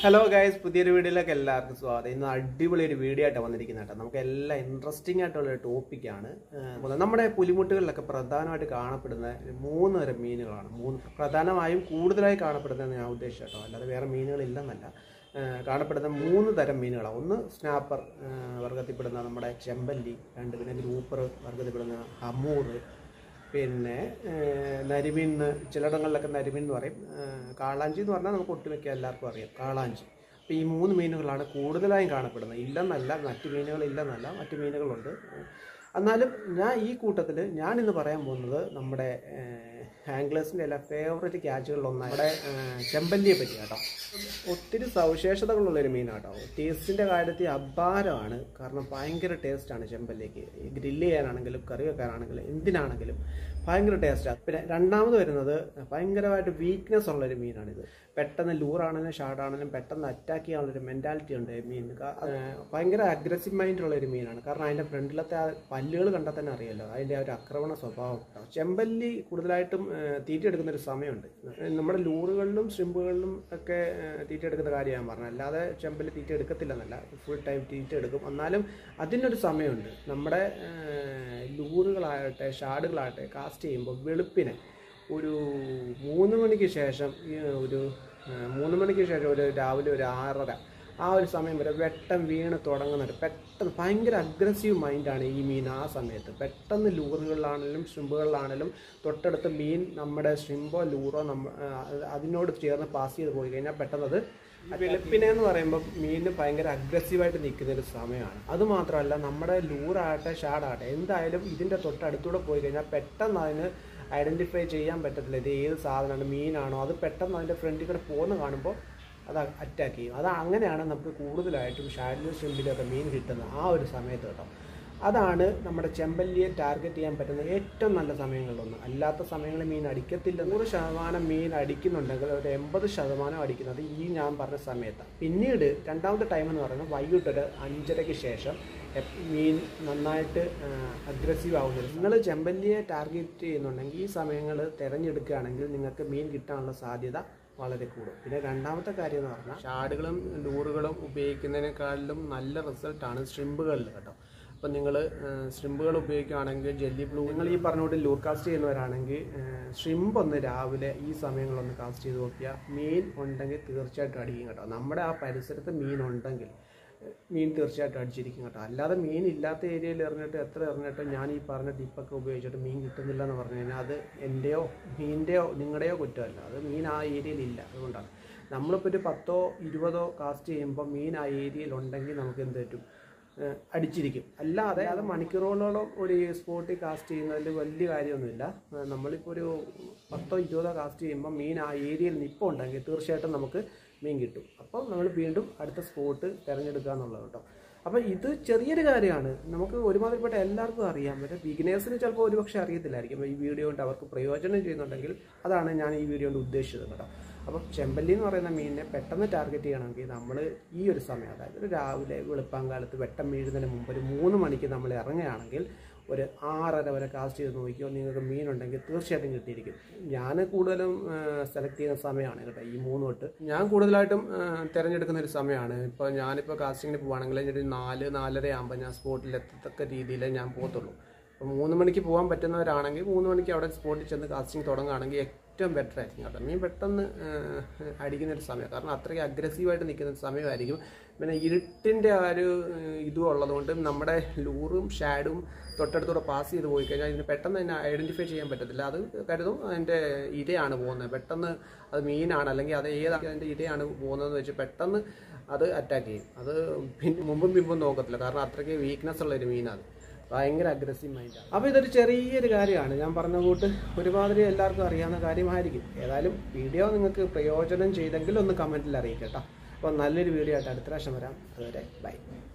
hello guys പുതിയൊരു വീഡിയോയിലേക്ക് എല്ലാവർക്കും സ്വാഗതം ഇന്ന് അടിപൊളി ഒരു വീഡിയോ ആയിട്ട് വന്നിരിക്കുന്നത് കേട്ടോ നമുക്ക് എല്ലാം ഇൻട്രസ്റ്റിംഗ് ആയിട്ടുള്ള ഒരു ടോപ്പിക്കാണ് നമ്മുടെ പുലിമുട്ടുകളിലൊക്കെ പ്രധാനമായിട്ട് കാണപ്പെടുന്ന മൂന്ന് തരം മീനുകളാണ് മൂന്ന് പ്രധാനമായും കൂടുതലായി കാണപ്പെടുന്നതെന്ന് ഞാൻ ഉദ്ദേശിച്ചു കേട്ടോ അല്ലാതെ വേറെ മീനുകളില്ലെന്നല്ല ഏഹ് കാണപ്പെടുന്ന മൂന്ന് തരം മീനുകളാണ് ഒന്ന് സ്നാപ്പർ ഏഹ് വർഗത്തിൽപ്പെടുന്ന നമ്മുടെ ചെമ്പല്ലി രണ്ട് പിന്നെ ഗ്രൂപ്പർ വർഗത്തിൽപ്പെടുന്ന ഹമൂർ പിന്നെ ഏഹ്, നരിമീൻ എന്ന് ചിലയിടങ്ങളിലൊക്കെ നരിമീൻ എന്ന് പറയും ഏഹ്, കാളാഞ്ചി എന്ന് പറഞ്ഞാൽ നമുക്ക് ഒട്ടുമിക്ക എല്ലാവർക്കും അറിയാം കാളാഞ്ചി അപ്പോൾ ഈ മൂന്ന് മീനുകളാണ് കൂടുതലായും കാണപ്പെടുന്നത് ഇല്ലെന്നല്ല മറ്റു മീനുകൾ ഇല്ലെന്നല്ല മറ്റു മീനുകളുണ്ട് എന്നാലും ഞാൻ ഈ കൂട്ടത്തിൽ ഞാൻ ഇന്ന് പറയാൻ പോകുന്നത് നമ്മുടെ ഹാംഗ്ലേഴ്സിൻ്റെ എല്ലാ ഫേവറേറ്റ് ക്യാച്ചുകളിലൊന്നാണ് നമ്മുടെ ഏഹ്, ചെമ്പല്ലിയെ പറ്റി കേട്ടോ ഒത്തിരി സവിശേഷതകളുള്ളൊരു മീനാട്ടോ ടേസ്റ്റിൻ്റെ കാര്യത്തിൽ അപാരമാണ് കാരണം ഭയങ്കര ടേസ്റ്റാണ് ചെമ്പല്ലിക്ക് ഈ ഗ്രില്ല് ചെയ്യാനാണെങ്കിലും കറി വെക്കാനാണെങ്കിലും എന്തിനാണെങ്കിലും ഭയങ്കര ടേസ്റ്റാണ് പിന്നെ രണ്ടാമത് വരുന്നത് ഭയങ്കരമായിട്ട് വീക്ക്നെസ് ഉള്ളൊരു മീനാണിത് പെട്ടെന്ന് ലൂറാണെങ്കിലും ഷാർട്ടാണെങ്കിലും പെട്ടെന്ന് അറ്റാക്ക് ചെയ്യാനുള്ളൊരു മെൻറ്റാലിറ്റി ഉണ്ട് ഈ മീൻ ഭയങ്കര അഗ്രസീവ് മൈൻഡുള്ള ഒരു മീനാണ് കാരണം അതിൻ്റെ ഫ്രണ്ടിലത്തെ ആ പല്ലുകൾ കണ്ടാൽ തന്നെ അറിയാലോ അതിൻ്റെ ആ ഒരു ആക്രമണ സ്വഭാവം ഉണ്ടാവും ചെമ്പല്ലി കൂടുതലായിട്ടും ഏഹ്, തീറ്റയെടുക്കുന്ന ഒരു സമയമുണ്ട് നമ്മുടെ ലൂറുകളിലും സ്ട്രിമ്പുകളിലും ഒക്കെ ഏഹ്, തീറ്റയെടുക്കുന്ന കാര്യം ഞാൻ പറഞ്ഞു അല്ലാതെ ചെമ്പല്ലി തീറ്റ എടുക്കത്തില്ലെന്നല്ല ഫുൾ ടൈം തീറ്റ എടുക്കും എന്നാലും അതിനൊരു സമയമുണ്ട് നമ്മുടെ ഏഹ്, ലൂറുകളാകട്ടെ ഷാഡുകളാകട്ടെ കാസ്റ്റ് ചെയ്യുമ്പോൾ വെളുപ്പിനെ ഒരു മൂന്ന് മണിക്ക് ശേഷം ഈ ഒരു ഏഹ്, മൂന്ന് മണിക്ക് ശേഷം ഒരു രാവിലെ ഒരു ആറര ആ ഒരു സമയം വരെ വെട്ടം വീണ് തുടങ്ങുന്നുണ്ട് പെട്ടെന്ന് ഭയങ്കര അഗ്രസീവ് മൈൻഡാണ് ഈ മീൻ ആ സമയത്ത് പെട്ടെന്ന് ലൂറുകളിലാണെങ്കിലും ഷ്രിമ്പുകളിലാണെങ്കിലും തൊട്ടടുത്ത് മീൻ നമ്മുടെ ഷ്രിമ്പോ ലൂറോ നമ്മ ആ, അതിനോട് ചേർന്ന് പാസ് ചെയ്ത് പോയി കഴിഞ്ഞാൽ പെട്ടെന്ന് അത് വെളുപ്പിനെ എന്ന് പറയുമ്പോൾ മീനിന് ഭയങ്കര അഗ്രസീവായിട്ട് നിൽക്കുന്ന ഒരു സമയമാണ് അത് മാത്രമല്ല നമ്മുടെ ലൂറാകട്ടെ ഷാഡാകട്ടെ എന്തായാലും ഇതിൻ്റെ തൊട്ടടുത്തൂടെ പോയി കഴിഞ്ഞാൽ പെട്ടെന്ന് അതിന് ഐഡൻറ്റിഫൈ ചെയ്യാൻ പറ്റത്തില്ല ഇത് ഏത് സാധനമാണ് മീനാണോ അത് പെട്ടെന്ന് അതിൻ്റെ ഫ്രണ്ടിൽ കൂടെ പോകുന്ന കാണുമ്പോൾ അത് അറ്റാക്ക് ചെയ്യും അത് അങ്ങനെയാണ് നമുക്ക് കൂടുതലായിട്ടും ഷാഡിലും ഷ്രിമ്പിലൊക്കെ മീൻ കിട്ടുന്നത് ആ ഒരു സമയത്ത് കേട്ടോ അതാണ് നമ്മുടെ ചെമ്പല്ലിയെ ടാർഗറ്റ് ചെയ്യാൻ പറ്റുന്ന ഏറ്റവും നല്ല സമയങ്ങളിലൊന്ന് അല്ലാത്ത സമയങ്ങളിൽ മീൻ അടിക്കത്തില്ല നൂറ് ശതമാനം മീൻ അടിക്കുന്നുണ്ടെങ്കിൽ ഒരു എൺപത് ശതമാനം അടിക്കുന്നത് ഈ ഞാൻ പറഞ്ഞ സമയത്താണ് പിന്നീട് രണ്ടാമത്തെ ടൈം എന്ന് പറയുന്നത് വൈകിട്ടൊരു അഞ്ചരയ്ക്ക് ശേഷം എപ്- മീൻ നന്നായിട്ട് അഗ്രസീവ് ആവുന്നത് നിങ്ങൾ ചെമ്പല്ലിയെ ടാർഗറ്റ് ചെയ്യുന്നുണ്ടെങ്കിൽ ഈ സമയങ്ങൾ തിരഞ്ഞെടുക്കുകയാണെങ്കിൽ നിങ്ങൾക്ക് മീൻ കിട്ടാനുള്ള സാധ്യത വളരെ കൂടും പിന്നെ രണ്ടാമത്തെ കാര്യം എന്ന് പറഞ്ഞാൽ ഷാഡുകളും ലൂറുകളും ഉപയോഗിക്കുന്നതിനേക്കാളിലും നല്ല റിസൾട്ടാണ് സ്ട്രിമ്പുകളിൽ കേട്ടോ അപ്പം നിങ്ങൾ സ്ട്രിമ്പുകൾ ഉപയോഗിക്കുകയാണെങ്കിൽ ജെല്ലി ബ്ലൂ നിങ്ങൾ ഈ പറഞ്ഞുകൊണ്ട് ലൂർ കാസ്റ്റ് ചെയ്യുന്നവരാണെങ്കിൽ സ്ട്രിമ്പ് ഒന്ന് രാവിലെ ഈ സമയങ്ങളൊന്ന് കാസ്റ്റ് ചെയ്ത് നോക്കിയാൽ മീൻ ഉണ്ടെങ്കിൽ തീർച്ചയായിട്ടും അടിക്കും കേട്ടോ നമ്മുടെ ആ പരിസരത്ത് മീൻ ഉണ്ടെങ്കിൽ മീൻ തീർച്ചയായിട്ടും അടിച്ചിരിക്കും കേട്ടോ അല്ലാതെ മീൻ ഇല്ലാത്ത ഏരിയയിൽ എറിഞ്ഞിട്ട് എത്ര എറിഞ്ഞിട്ടും ഞാൻ ഈ പറഞ്ഞ ടിപ്പൊക്കെ ഉപയോഗിച്ചിട്ട് മീൻ കിട്ടുന്നില്ല എന്ന് പറഞ്ഞു കഴിഞ്ഞാൽ അത് എൻ്റെയോ മീൻ്റെയോ നിങ്ങളുടെയോ കുറ്റമല്ല അത് മീൻ ആ ഏരിയയിൽ ഇല്ല അതുകൊണ്ടാണ് നമ്മളിപ്പോൾ ഒരു പത്തോ ഇരുപതോ കാസ്റ്റ് ചെയ്യുമ്പോൾ മീൻ ആ ഏരിയയിൽ ഉണ്ടെങ്കിൽ നമുക്ക് എന്ത് പറ്റും ഏഹ് അടിച്ചിരിക്കും അല്ലാതെ അത് മണിക്കൂറുകളോളം ഒരു സ്പോട്ടിൽ കാസ്റ്റ് ചെയ്യുന്നതിൽ വലിയ കാര്യമൊന്നുമില്ല ഏഹ് നമ്മളിപ്പോൾ ഒരു പത്തോ ഇരുപതോ കാസ്റ്റ് ചെയ്യുമ്പോൾ മീൻ ആ ഏരിയയിൽ നിൽപ്പം ഉണ്ടെങ്കിൽ തീർച്ചയായിട്ടും നമുക്ക് മീൻ കിട്ടും അപ്പം നമ്മൾ വീണ്ടും അടുത്ത സ്പോട്ട് തിരഞ്ഞെടുക്കുക എന്നുള്ളത് കേട്ടോ അപ്പം ഇത് ചെറിയൊരു കാര്യമാണ് നമുക്ക് ഒരുമാതിരിപ്പെട്ട എല്ലാവർക്കും അറിയാം പക്ഷേ ബിഗിനേഴ്സിന് ചിലപ്പോൾ ഒരുപക്ഷെ അറിയത്തില്ലായിരിക്കും അപ്പോൾ ഈ വീഡിയോ കൊണ്ട് അവർക്ക് പ്രയോജനം ചെയ്യുന്നുണ്ടെങ്കിൽ അതാണ് ഞാൻ ഈ വീഡിയോ കൊണ്ട് ഉദ്ദേശിച്ചത് കേട്ടോ അപ്പം ചെമ്പല്ലി എന്ന് പറയുന്ന മീനിനെ പെട്ടെന്ന് ടാർഗറ്റ് ചെയ്യണമെങ്കിൽ നമ്മൾ ഈ ഒരു സമയം അതായത് ഒരു രാവിലെ വെളുപ്പാങ്കാലത്ത് വെട്ടം വീഴുന്നതിന് മുമ്പ് ഒരു മൂന്ന് മണിക്ക് നമ്മൾ ഇറങ്ങുകയാണെങ്കിൽ ഒരു ആറര വരെ കാസ്റ്റ് ചെയ്ത് നോക്കിയോ നിങ്ങൾക്ക് മീനുണ്ടെങ്കിൽ തീർച്ചയായിട്ടും കിട്ടിയിരിക്കും ഞാൻ കൂടുതലും സെലക്ട് ചെയ്യുന്ന സമയമാണ് കേട്ടോ ഈ മൂന്ന് തൊട്ട് ഞാൻ കൂടുതലായിട്ടും ആ, തിരഞ്ഞെടുക്കുന്ന ഒരു സമയമാണ് ഇപ്പോൾ ഞാനിപ്പോൾ കാസ്റ്റിങ്ങിന് പോവുകയാണെങ്കിൽ ഒരു നാല് നാലര ആകുമ്പോൾ ഞാൻ സ്പോട്ടിൽ എത്തത്തക്ക രീതിയിൽ ഞാൻ പോകത്തുള്ളൂ അപ്പോൾ മൂന്ന് മണിക്ക് പോകാൻ പറ്റുന്നവരാണെങ്കിൽ മൂന്ന് മണിക്ക് അവിടെ സ്പോട്ടിൽ ചെന്ന് കാസ്റ്റിംഗ് തുടങ്ങുകയാണെങ്കിൽ ഏറ്റവും ബെറ്റർ ആയിരിക്കും കേട്ടോ മീൻ പെട്ടെന്ന് ഏഹ്, അടിക്കുന്ന ഒരു സമയം കാരണം അത്രയ്ക്ക് അഗ്രസീവായിട്ട് നിൽക്കുന്ന ഒരു സമയമായിരിക്കും പിന്നെ ഇരുട്ടിൻ്റെ ആ ഒരു ഏഹ്, ഇതും ഉള്ളതുകൊണ്ട് നമ്മുടെ ലൂറും ഷാഡും തൊട്ടടുത്തൂടെ പാസ് ചെയ്ത് പോയി കഴിഞ്ഞാൽ ഇതിന് പെട്ടെന്ന് തന്നെ ഐഡൻറ്റിഫൈ ചെയ്യാൻ പറ്റത്തില്ല അത് കരുതും അതിൻ്റെ ഇരയാണ് പോകുന്നത് പെട്ടെന്ന് അത് മീനാണ് അല്ലെങ്കിൽ അത് ഏതാണ് അതിൻ്റെ ഇരയാണ് പോകുന്നതെന്ന് വെച്ച് പെട്ടെന്ന് അത് അറ്റാക്ക് ചെയ്യും അത് പിന്നെ മുമ്പും പിമ്പും നോക്കത്തില്ല കാരണം അത്രയ്ക്ക് വീക്ക്നെസ് ഉള്ള ഒരു മീനാണ് ഭയങ്കര അഗ്രസീവ് മൈൻഡാണ് അപ്പോൾ ഇതൊരു ചെറിയൊരു കാര്യമാണ് ഞാൻ പറഞ്ഞ കൂട്ട് ഒരുമാതിരി എല്ലാവർക്കും അറിയാവുന്ന കാര്യമായിരിക്കും ഏതായാലും വീഡിയോ നിങ്ങൾക്ക് പ്രയോജനം ചെയ്തെങ്കിൽ ഒന്ന് കമൻറ്റിൽ അറിയിക്കട്ടോ അപ്പോൾ നല്ലൊരു വീഡിയോ ആയിട്ട് അടുത്ത പ്രാവശ്യം വരാം അതുവരെ ബൈ